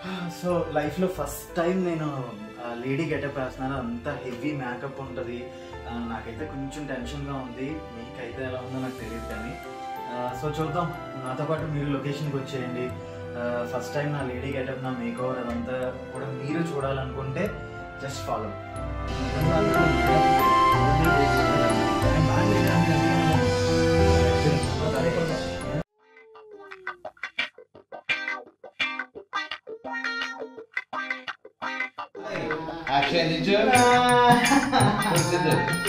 So లైఫ్లో first time నేను lady getup వేస్తున్నాను అంత హెవీ మేకప్ ఉంటుంది నాకైతే కొంచెం టెన్షన్గా ఉంది మీకైతే ఎలా ఉందో నాకు తెలియదు కానీ సో చూద్దాం నాతో పాటు మీరు లొకేషన్కి వచ్చేయండి ఫస్ట్ టైం నా లేడీ గెటప్ నా మేక్ ఓవర్ అదంతా కూడా మీరు చూడాలనుకుంటే just follow Action teacher. Procedure.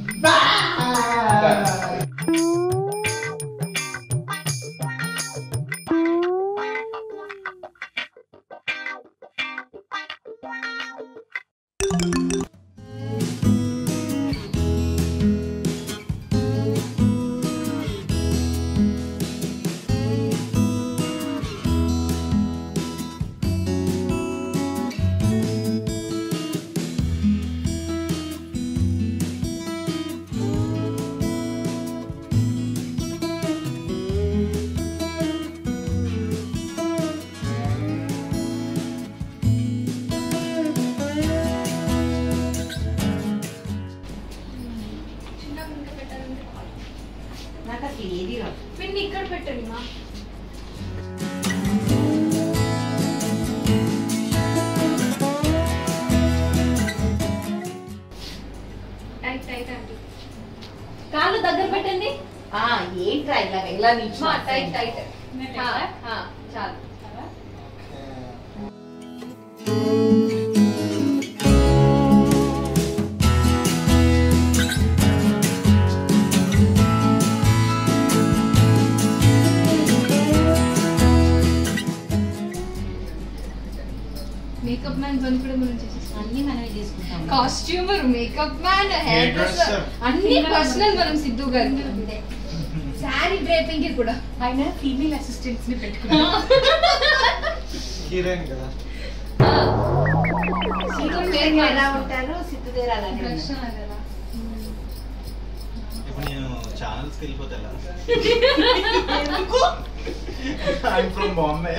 చిన్నగా ఇంకా పెట్టాలంటే నాకు అసలు ఏది రాదు పిన్ని ఇక్కడ పెట్టండి మా టైట్ టైట్ అండి కాళ్ళు దగ్గర పెట్టండి ఆ, ఏంట్రా ఇలా ఇలా నిల్చో మా టైట్ టైట్ ఆ, ఆ, చాలు మేకప్ మ్యాన్ పని కూడా మనం చేసేస్తాం అన్ని మనమే చేసుకుంటాం costumer makeup man hairdresser Hairdresser. అన్ని పర్సనల్ మనం సిద్ధు గారికి శారీ డ్రైపింగ్ కి కూడా ఆయన ఫీమేల్ అసిస్టెంట్స్ ని పెట్టుకున్నాం హీరోయిన్ కదా సిద్ధు పేరు ఎలా ఉంటారు సిద్ధు దగ్గర అలానే ఉంటారు. లక్షణం కదా ఇప్పుడు నేను ఛానల్స్కి వెళ్ళిపోతే ఎలా ఐఎమ్ ఫ్రమ్ బాంబే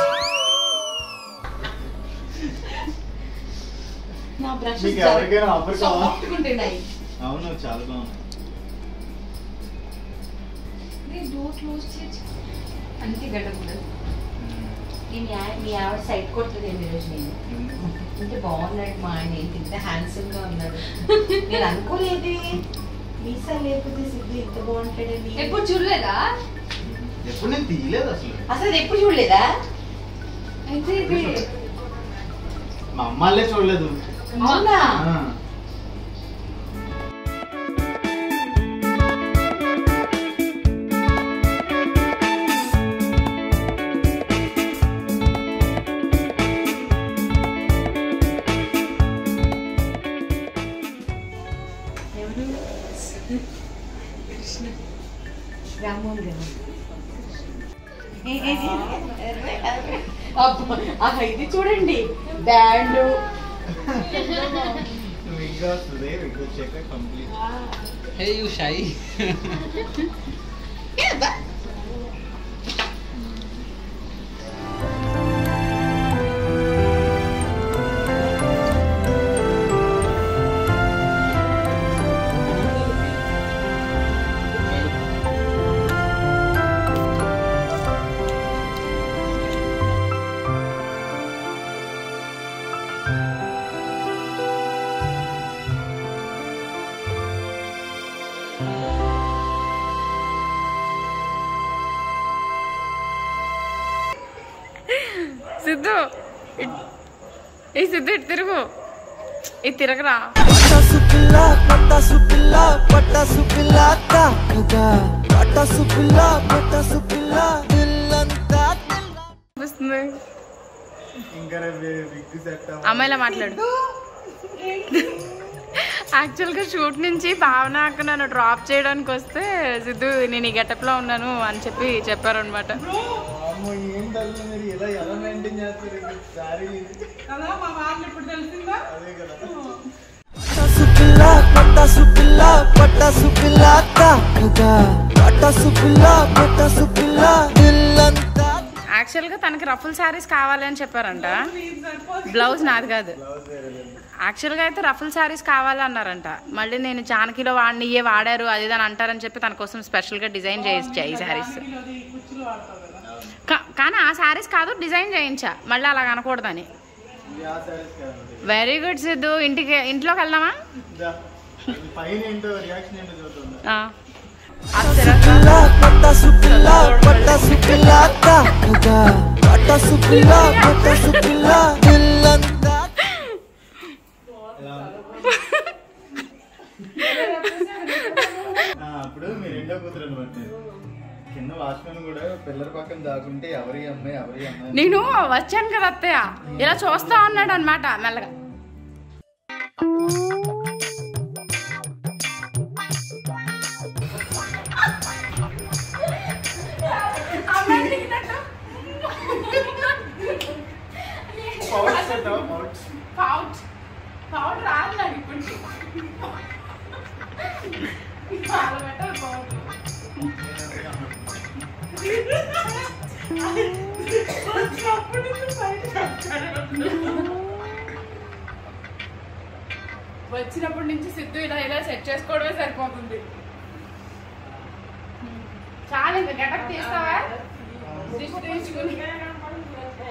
నా బ్రష్ మీకు ఎవరికైనా ఆఫర్ కావాలా ఉంటున్నాయి అవును చాలా బాగుంది డోర్ క్లోజ్ చేయొచ్చు అందుకే గడపలేదు నేను యా- మీ ఆవిడ సైడ్ కొట్టలేదు ఈరోజు నేను అంటే బాగున్నాడు మా ఆయన ఏంటి ఇంత హ్యాండ్సమ్ గా ఉన్నాడు నేను అనుకోలేదు మీసా లేకపోతే సిద్ధు ఇంత బాగుంటాడని ఎప్పుడు చూడలేదా ఎప్పుడు నేను తీయలేదు అసలు అసలు అది ఎప్పుడు చూడలేదా అయితే ఇది మా అమ్మాళ్ళే చూడలేదు అవునా ఆ. ఎవరు రామ్మోహన్ గారు ఏ, ఏ, ఏ, అబ్బా, ఆహా, ఇది చూడండి బ్యాండ్ విగ్గా వస్తుంది విగ్గా వచ్చాక complete Hey, you shy. Siddhu ఇట్- ఏ సిద్ధు ఇటు తిరుగు ఇది తిరగరా పటాసు పిల్ల పటాసు పిల్ల పటాసు పిల్ల తాకగా పటాసు పిల్ల పటాసు పిల్ల దిల్లంతా తెల్ల వస్తుంది ఇంకా విగ్ సెట్ అమ్మాయిలా మాట్లాడు యాక్చువల్గా షూట్ నుంచి భావన అక్క నన్ను డ్రాప్ చేయడానికి వస్తే సిద్ధు నేను ఈ గెటప్లో ఉన్నాను అని చెప్పి చెప్పారనమాట అమ్మో ఏం తల్లి మీరు ఎలా ఎలా మెయింటైన్ చేస్తారు సారీ అదే కదా పటాసు పిల్ల పటాసు పిల్ల పటాసు పిల్ల తాకగా పటాసు పిల్ల పటాసు పిల్ల దిల్లంతా యాక్చువల్గా తనకి రఫుల్ శారీస్ కావాలి అని చెప్పారంట బ్లౌజ్ నాది కాదు యాక్చువల్గా అయితే రఫుల్ శారీస్ కావాలి అన్నారంట మళ్ళీ నేను జానకిలో వాడిని ఇయే వాడారు అది ఇది అని అంటారని చెప్పి తన కోసం స్పెషల్గా డిజైన్ చేయించా ఈ శారీస్ కా- కానీ ఆ శారీస్ కాదు డిజైన్ చేయించా మళ్ళీ అలా అనకూడదని ఇది ఆ sarees కాదండి. వెరీ గుడ్ సిద్ధు ఇంటికి ఇంట్లోకి వెళ్దామా దా. అది పైన ఏంటో రియాక్షన్ ఏంటో చూద్దాం ఆ. అసలు పిల్ల పటాసు పిల్ల పటాసు పిల్ల తాకగా పటాసు పిల్ల పటాసు పిల్ల పిల్లంతా ఎలా ఆ, అప్పుడు మీ రెండో కూతురు అనమాట కింద వాచ్మెన్ కూడా పిల్లల పక్కన దాకుంటే ఎవరి అమ్మాయి ఎవరి అమ్మాయి నేను వచ్చాను కదా అత్తయ్య ఇలా చూస్తా ఉన్నాడు అనమాట మెల్లగా పౌచ్ పెట్టావా? పౌచ్. పౌచ్ పౌచ్ రాదు నాకు ఇప్పుడు పాలు పెట్టాలి పౌచ్ వచ్చినప్పటి నుంచి సిద్ధు ఇలా ఇలా సెట్ చేసుకోవడమే సరిపోతుంది చాలా ఇంకా గెటప్ తీస్తావా దిష్టి తీయించుకుని